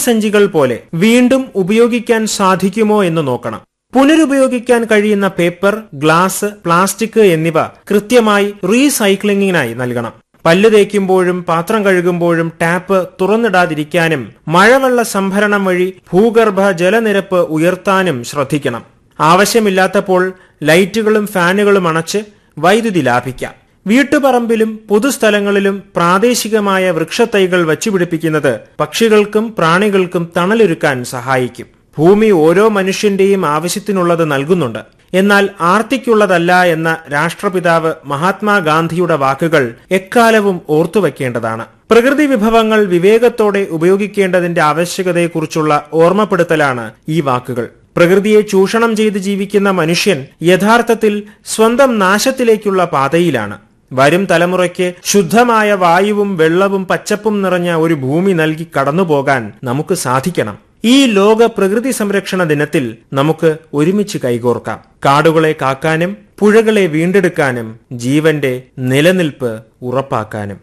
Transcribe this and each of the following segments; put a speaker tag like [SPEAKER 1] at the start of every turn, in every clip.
[SPEAKER 1] ഭക്ഷ്യസഞ്ചികൾ പോലെ വീണ്ടും ഉപയോഗിക്കാൻ സാധിക്കുമോ എന്ന് നോക്കണം പുനരുപയോഗിക്കാൻ കഴിയുന്ന പേപ്പർ ഗ്ലാസ് പ്ലാസ്റ്റിക് എന്നിവ കൃത്യമായി റീസൈക്ലിംഗിനായി നൽകണം പല്ല് തേക്കുമ്പോഴും പാത്രം കഴുകുമ്പോഴും ടാപ്പ് തുറന്നിടാതിരിക്കാനും മഴവെള്ള സംഭരണം വഴി ഭൂഗർഭ ജലനിരപ്പ് ഉയർത്താനും ശ്രദ്ധിക്കണം ആവശ്യമില്ലാത്തപ്പോൾ ലൈറ്റുകളും ഫാനുകളും അണച്ച് വൈദ്യുതി ലാഭിക്കാം വീട്ടുപറമ്പിലും പൊതുസ്ഥലങ്ങളിലും പ്രാദേശികമായ വൃക്ഷത്തൈകൾ വച്ചുപിടിപ്പിക്കുന്നത് പക്ഷികൾക്കും പ്രാണികൾക്കും തണലൊരുക്കാൻ സഹായിക്കും ഭൂമി ഓരോ മനുഷ്യന്റെയും ആവശ്യത്തിനുള്ളത് നൽകുന്നുണ്ട് എന്നാൽ ആർത്തിക്കുള്ളതല്ല എന്ന രാഷ്ട്രപിതാവ് മഹാത്മാഗാന്ധിയുടെ വാക്കുകൾ എക്കാലവും ഓർത്തുവെക്കേണ്ടതാണ് പ്രകൃതി വിഭവങ്ങൾ വിവേകത്തോടെ ഉപയോഗിക്കേണ്ടതിന്റെ ആവശ്യകതയെക്കുറിച്ചുള്ള ഓർമ്മപ്പെടുത്തലാണ് ഈ വാക്കുകൾ പ്രകൃതിയെ ചൂഷണം ചെയ്ത് ജീവിക്കുന്ന മനുഷ്യൻ യഥാർത്ഥത്തിൽ സ്വന്തം നാശത്തിലേക്കുള്ള പാതയിലാണ് വരും തലമുറയ്ക്ക് ശുദ്ധമായ വായുവും വെള്ളവും പച്ചപ്പും നിറഞ്ഞ ഒരു ഭൂമി നൽകി കടന്നുപോകാൻ നമുക്ക് സാധിക്കണം ഈ ലോക പ്രകൃതി സംരക്ഷണ ദിനത്തിൽ നമുക്ക് ഒരുമിച്ച് കൈകോർക്കാം കാടുകളെ കാക്കാനും പുഴകളെ വീണ്ടെടുക്കാനും ജീവന്റെ നിലനിൽപ്പ് ഉറപ്പാക്കാനും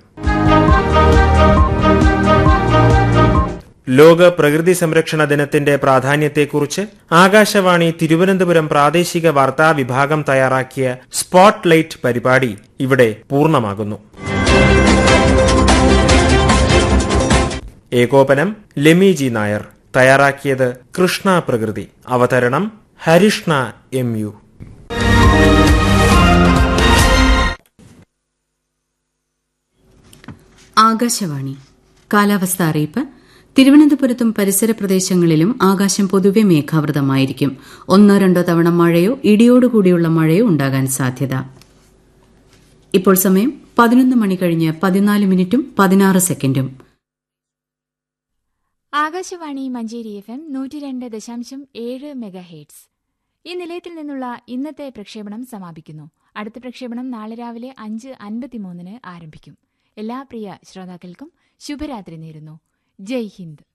[SPEAKER 1] ലോക പ്രകൃതി സംരക്ഷണ ദിനത്തിന്റെ പ്രാധാന്യത്തെക്കുറിച്ച് ആകാശവാണി തിരുവനന്തപുരം പ്രാദേശിക വാർത്താ വിഭാഗം തയ്യാറാക്കിയ സ്പോട്ട് ലൈറ്റ് പരിപാടി ഇവിടെ പൂർണ്ണമാകുന്നു ഏകോപനം ലെമി ജി നായർ തയ്യാറാക്കിയത് കൃഷ്ണ പ്രകൃതി അവതരണം ഹരിഷ്ണ എം യു
[SPEAKER 2] ആകാശവാണി കാലാവസ്ഥ അറിയിപ്പ് തിരുവനന്തപുരത്തും പരിസര പ്രദേശങ്ങളിലും ആകാശം പൊതുവെ മേഘാവൃതമായിരിക്കും ഒന്നോ രണ്ടോ തവണ മഴയോ ഇടിയോടുകൂടിയുള്ള മഴയോ ഉണ്ടാകാൻ സാധ്യത ഇപ്പോൾ സമയം പതിനൊന്ന് മണി കഴിഞ്ഞ് പതിനാല് മിനിറ്റും പതിനാറ് സെക്കൻഡും
[SPEAKER 3] ആകാശവാണി മഞ്ചേരി എഫ് എം നൂറ്റി രണ്ട് ദശാംശം ഏഴ് മെഗാഹേറ്റ്സ് ഈ നിലയത്തിൽ നിന്നുള്ള ഇന്നത്തെ പ്രക്ഷേപണം സമാപിക്കുന്നു അടുത്ത പ്രക്ഷേപണം നാളെ രാവിലെ അഞ്ച് അൻപത്തിമൂന്നിന് ആരംഭിക്കും എല്ലാ പ്രിയ ശ്രോതാക്കൾക്കും ശുഭരാത്രി നേരുന്നു ജയ് ഹിന്ദ്